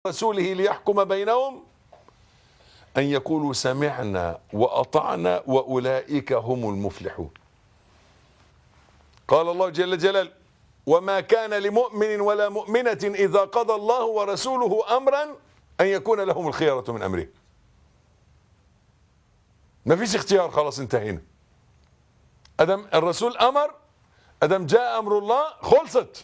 رسوله ليحكم بينهم أن يقولوا سمعنا وأطعنا وأولئك هم المفلحون قال الله جل جلاله وما كان لمؤمن ولا مؤمنة إذا قضى الله ورسوله أمرا أن يكون لهم الخيرة من أمره ما فيش اختيار خلاص انتهينا أدم الرسول أمر أدم جاء أمر الله خلصت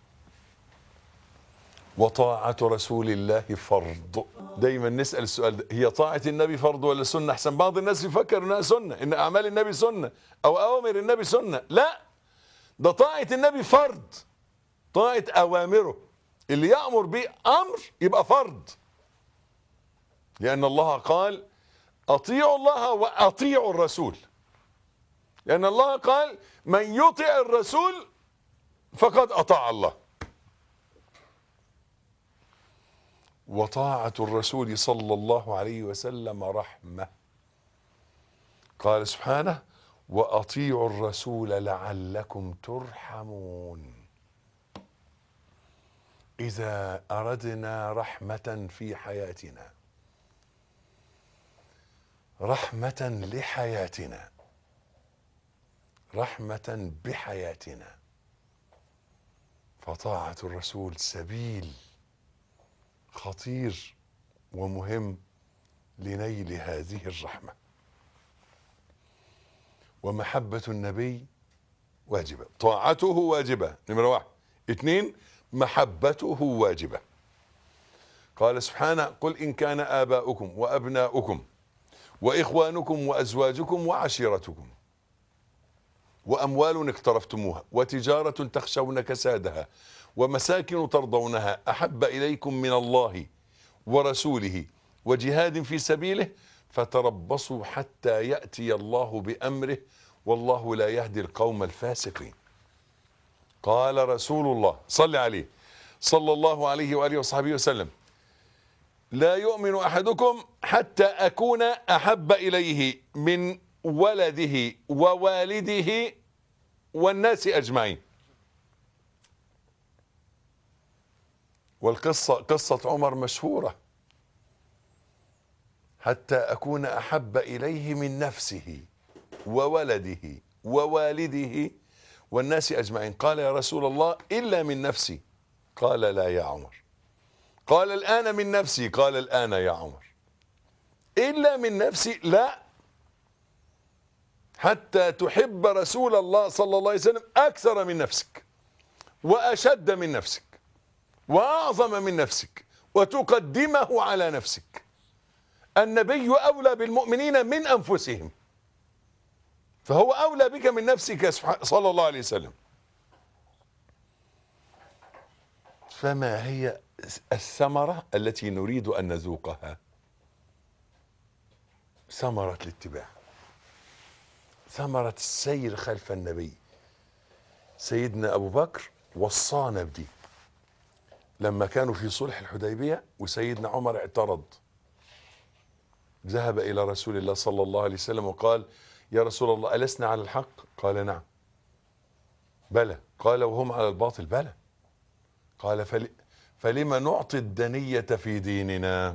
وطاعة رسول الله فرض دايما نسأل السؤال ده هي طاعة النبي فرض ولا سنة أحسن بعض الناس يفكر إنها سنة إن أعمال النبي سنة أو أوامر النبي سنة لا ده طاعة النبي فرض طاعة أوامره اللي يأمر به أمر يبقى فرض لأن الله قال أطيعوا الله وأطيعوا الرسول لأن الله قال من يطع الرسول فقد أطاع الله وطاعة الرسول صلى الله عليه وسلم رحمة قال سبحانه وأطيعوا الرسول لعلكم ترحمون إذا أردنا رحمة في حياتنا رحمة لحياتنا رحمة بحياتنا فطاعة الرسول سبيل خطير ومهم لنيل هذه الرحمة ومحبة النبي واجبة طاعته واجبة نمرة واحد اثنين محبته واجبة قال سبحانه قل إن كان آباؤكم وأبناؤكم وإخوانكم وأزواجكم وعشيرتكم وأموال اقترفتموها وتجارة تخشون كسادها ومساكن ترضونها أحب إليكم من الله ورسوله وجهاد في سبيله فتربصوا حتى يأتي الله بأمره والله لا يهدي القوم الفاسقين قال رسول الله صل عليه صلى الله عليه وآله وصحبه وسلم لا يؤمن أحدكم حتى أكون أحب إليه من ولده ووالده والناس أجمعين والقصة قصة عمر مشهورة حتى أكون أحب إليه من نفسه وولده ووالده والناس أجمعين قال يا رسول الله إلا من نفسي قال لا يا عمر قال الآن من نفسي قال الآن يا عمر إلا من نفسي لا حتى تحب رسول الله صلى الله عليه وسلم أكثر من نفسك وأشد من نفسك وأعظم من نفسك وتقدمه على نفسك النبي أولى بالمؤمنين من أنفسهم فهو أولى بك من نفسك صلى الله عليه وسلم فما هي الثمرة التي نريد أن نذوقها ثمرة الاتباع ثمرة السير خلف النبي سيدنا أبو بكر وصانا بدي لما كانوا في صلح الحديبية وسيدنا عمر اعترض ذهب إلى رسول الله صلى الله عليه وسلم وقال يا رسول الله ألسنا على الحق قال نعم بلى قال وهم على الباطل بلى قال فل... فلما نعطي الدنية في ديننا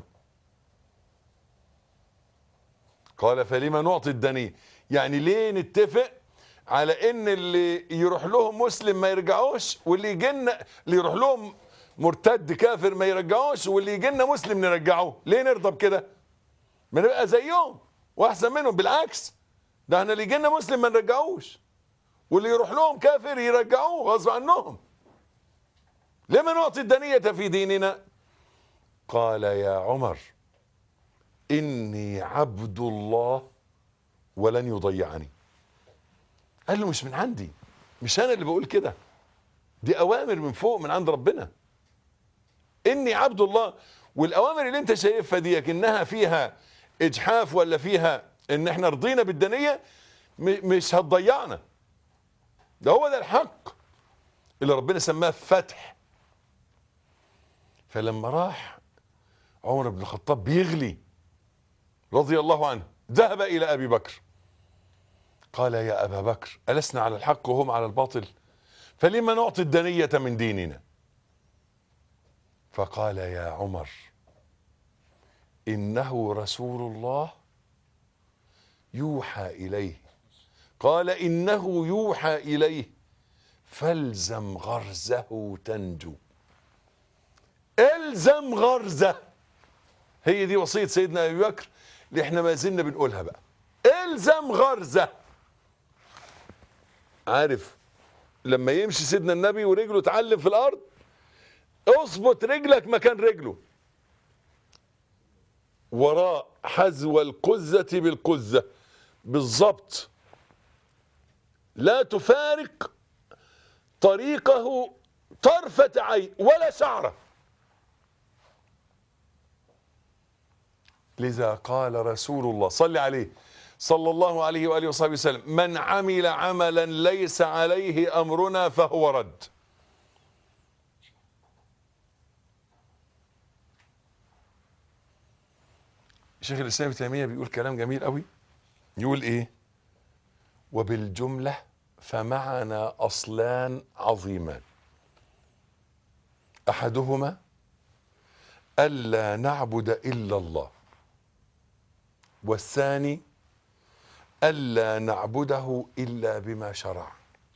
قال فلما نعطي الدنية يعني ليه نتفق على ان اللي يروح لهم مسلم ما يرجعوش واللي يجينا اللي يروح لهم مرتد كافر ما يرجعوش واللي يجي لنا مسلم نرجعوه ليه نرضى بكده ما نبقى زيهم واحسن منهم بالعكس ده احنا اللي يجي لنا مسلم ما نرجعوش واللي يروح لهم كافر يرجعوه غصب عنهم لما نعطي الدنية في ديننا قال يا عمر إني عبد الله ولن يضيعني قال له مش من عندي مش أنا اللي بقول كده دي أوامر من فوق من عند ربنا إني عبد الله والأوامر اللي أنت شايفها ديك إنها فيها إجحاف ولا فيها إن إحنا رضينا بالدنية مش هتضيعنا ده هو ده الحق اللي ربنا سماه فتح فلما راح عمر بن الخطاب بيغلي رضي الله عنه ذهب إلى أبي بكر قال يا أبا بكر ألسنا على الحق وهم على الباطل فلما نعطي الدنية من ديننا فقال يا عمر إنه رسول الله يوحى إليه قال إنه يوحى إليه فالزم غرزه تنجو الزم غرزه هي دي وصية سيدنا أبي بكر اللي احنا ما زلنا بنقولها بقى الزم غرزه عارف لما يمشي سيدنا النبي ورجله تعلم في الارض اظبط رجلك مكان رجله وراء حذو القزة بالقزة بالضبط لا تفارق طريقه طرفة عين ولا شعرة لذا قال رسول الله صل عليه صلى الله عليه وآله وصحبه وسلم من عمل عملا ليس عليه أمرنا فهو رد شيخ الإسلام ابن تيمية بيقول كلام جميل قوي يقول إيه وبالجملة فمعنا أصلان عظيمان أحدهما ألا نعبد إلا الله والثاني ألا نعبده إلا بما شرع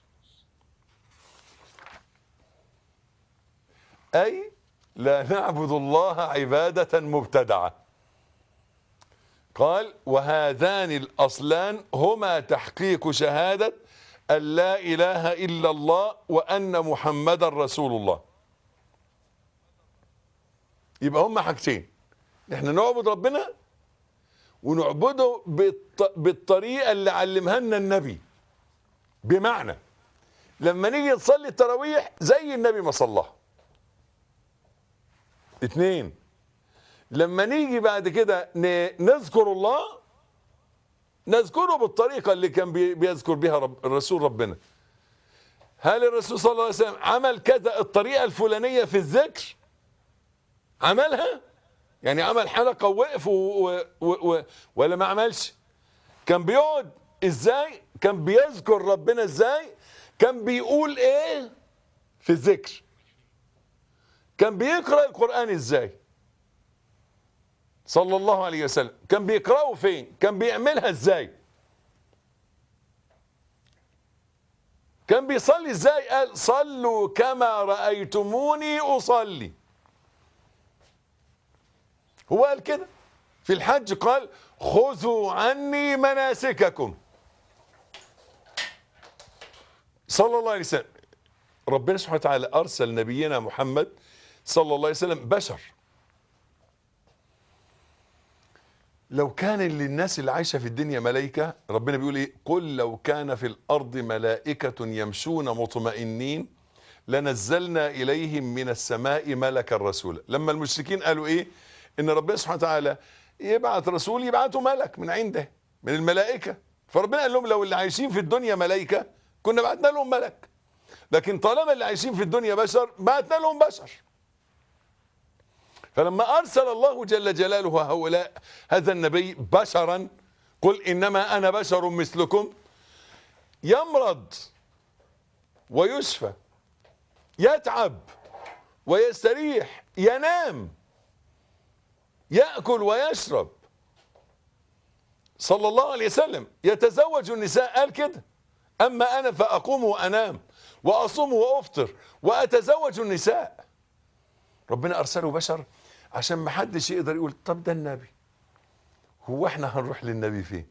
أي لا نعبد الله عبادة مبتدعة قال وهذان الأصلان هما تحقيق شهادة أن لا إله إلا الله وأن محمد رسول الله يبقى هما حاجتين احنا نعبد ربنا ونعبده بالط... بالطريقة اللي علمها لنا النبي بمعنى لما نيجي نصلي التراويح زي النبي ما صلاها اتنين لما نيجي بعد كده ن... نذكر الله نذكره بالطريقة اللي كان بي... بيذكر بها رب... الرسول ربنا هل الرسول صلى الله عليه وسلم عمل كذا الطريقة الفلانية في الذكر عملها يعني عمل حلقة ووقف و... و... و... ولا ما عملش كان بيقعد ازاي كان بيذكر ربنا ازاي كان بيقول ايه في الذكر كان بيقرأ القرآن ازاي صلى الله عليه وسلم كان بيقرأه فين كان بيعملها ازاي كان بيصلي ازاي قال صلوا كما رأيتموني أصلي هو قال كده في الحج قال خذوا عني مناسككم صلى الله عليه وسلم ربنا سبحانه وتعالى أرسل نبينا محمد صلى الله عليه وسلم بشر لو كان للناس اللي عايشة في الدنيا ملائكة ربنا بيقول ايه قل لو كان في الأرض ملائكة يمشون مطمئنين لنزلنا إليهم من السماء ملكا رسولا لما المشركين قالوا ايه ان ربنا سبحانه وتعالى يبعث رسول يبعثه ملك من عنده من الملائكة فربنا قال لهم لو اللي عايشين في الدنيا ملائكة كنا بعتنا لهم ملك لكن طالما اللي عايشين في الدنيا بشر بعتنا لهم بشر فلما أرسل الله جل جلاله هؤلاء هذا النبي بشرا قل إنما أنا بشر مثلكم يمرض ويشفى يتعب ويستريح ينام يأكل ويشرب صلى الله عليه وسلم يتزوج النساء قال كده أما أنا فأقوم وأنام وأصوم وأفطر وأتزوج النساء ربنا أرسله بشر عشان ما حدش يقدر يقول طب ده النبي هو احنا هنروح للنبي فين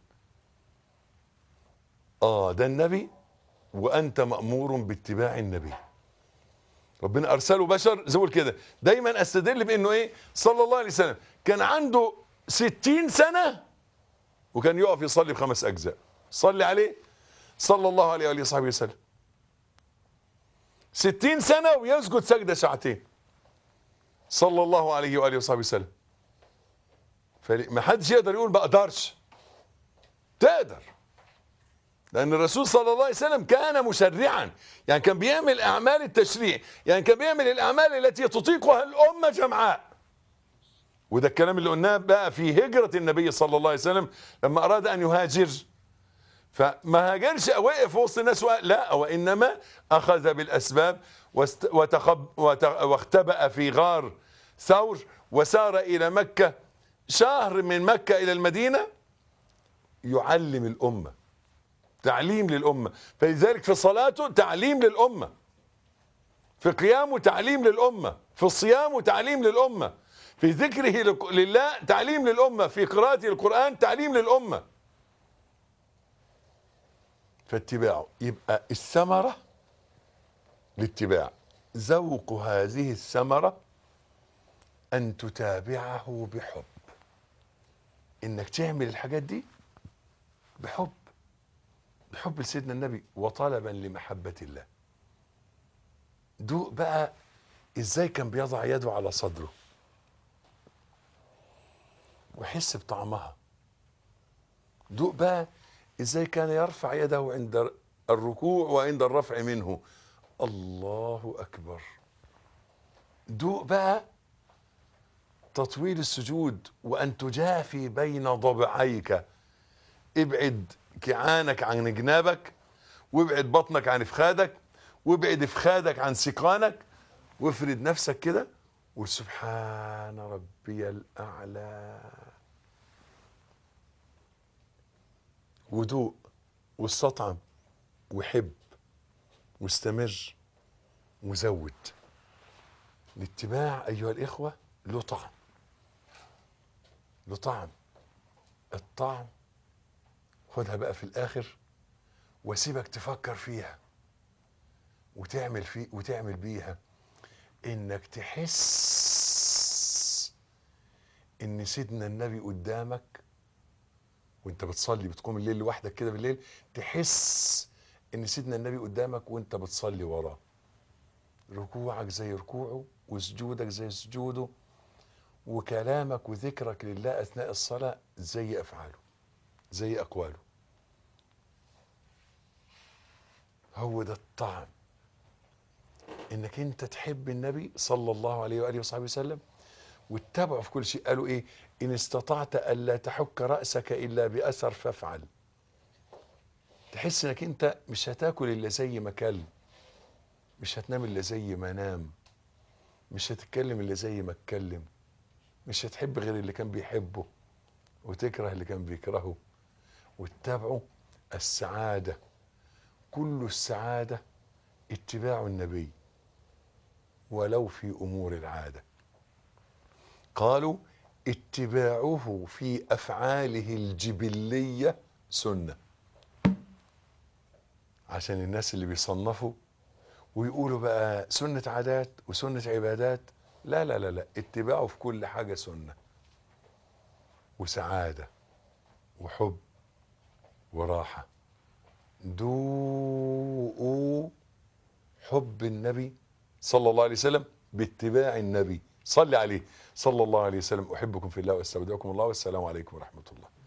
اه ده النبي وانت مأمور باتباع النبي ربنا ارسله بشر زي كده دايما استدل بانه ايه صلى الله عليه وسلم كان عنده ستين سنة وكان يقف يصلي بخمس اجزاء صلي عليه صلى الله عليه وآله وصحبه وسلم ستين سنة ويسجد سجدة ساعتين صلى الله عليه وآله وصحبه وسلم فما حدش يقدر يقول ما اقدرش تقدر لأن الرسول صلى الله عليه وسلم كان مشرعا يعني كان بيعمل أعمال التشريع يعني كان بيعمل الأعمال التي تطيقها الأمة جمعاء وده الكلام اللي قلناه بقى في هجرة النبي صلى الله عليه وسلم لما أراد أن يهاجر فما هاجرش وقف وسط الناس وقال لا وإنما أخذ بالأسباب وتخب واختبأ في غار ثور وسار إلى مكة شهر من مكة إلى المدينة يعلم الأمة تعليم للأمة فلذلك في صلاته تعليم للأمة في قيامه تعليم للأمة في صيامه تعليم للأمة في ذكره لك- لله تعليم للأمة في قراءته القرآن تعليم للأمة فاتباعه يبقى الثمرة الاتباع ذوق هذه الثمرة أن تتابعه بحب إنك تعمل الحاجات دي بحب بحب لسيدنا النبي وطلبا لمحبة الله دوق بقى ازاي كان بيضع يده على صدره ويحس بطعمها دوق بقى ازاي كان يرفع يده عند الركوع وعند الرفع منه الله اكبر دوق بقى تطويل السجود وان تجافي بين ضبعيك ابعد كعانك عن جنابك وابعد بطنك عن افخادك وابعد افخادك عن سيقانك وافرد نفسك كده وسبحان ربي الاعلى ودوق واستطعم وحب واستمر وزود الاتباع ايها الاخوه له طعم له طعم الطعم خدها بقى في الاخر واسيبك تفكر فيها وتعمل في وتعمل بيها انك تحس ان سيدنا النبي قدامك وانت بتصلي بتقوم الليل لوحدك كده بالليل تحس ان سيدنا النبي قدامك وانت بتصلي وراه ركوعك زي ركوعه وسجودك زي سجوده وكلامك وذكرك لله اثناء الصلاه زي افعاله زي اقواله هو ده الطعم انك انت تحب النبي صلى الله عليه واله وصحبه وسلم واتبعه في كل شيء قالوا ايه ان استطعت الا تحك راسك الا باثر فافعل تحس انك انت مش هتاكل الا زي ما كل مش هتنام الا زي ما نام مش هتتكلم الا زي ما اتكلم مش هتحب غير اللي كان بيحبه وتكره اللي كان بيكرهه واتبعوا السعاده كل السعاده اتباع النبي ولو في امور العاده قالوا اتباعه في افعاله الجبليه سنه عشان الناس اللي بيصنفوا ويقولوا بقى سنه عادات وسنه عبادات لا لا لا لا اتباعه في كل حاجه سنه وسعاده وحب وراحه دوقوا حب النبي صلى الله عليه وسلم باتباع النبي صلي عليه صلى الله عليه وسلم احبكم في الله واستودعكم الله والسلام عليكم ورحمه الله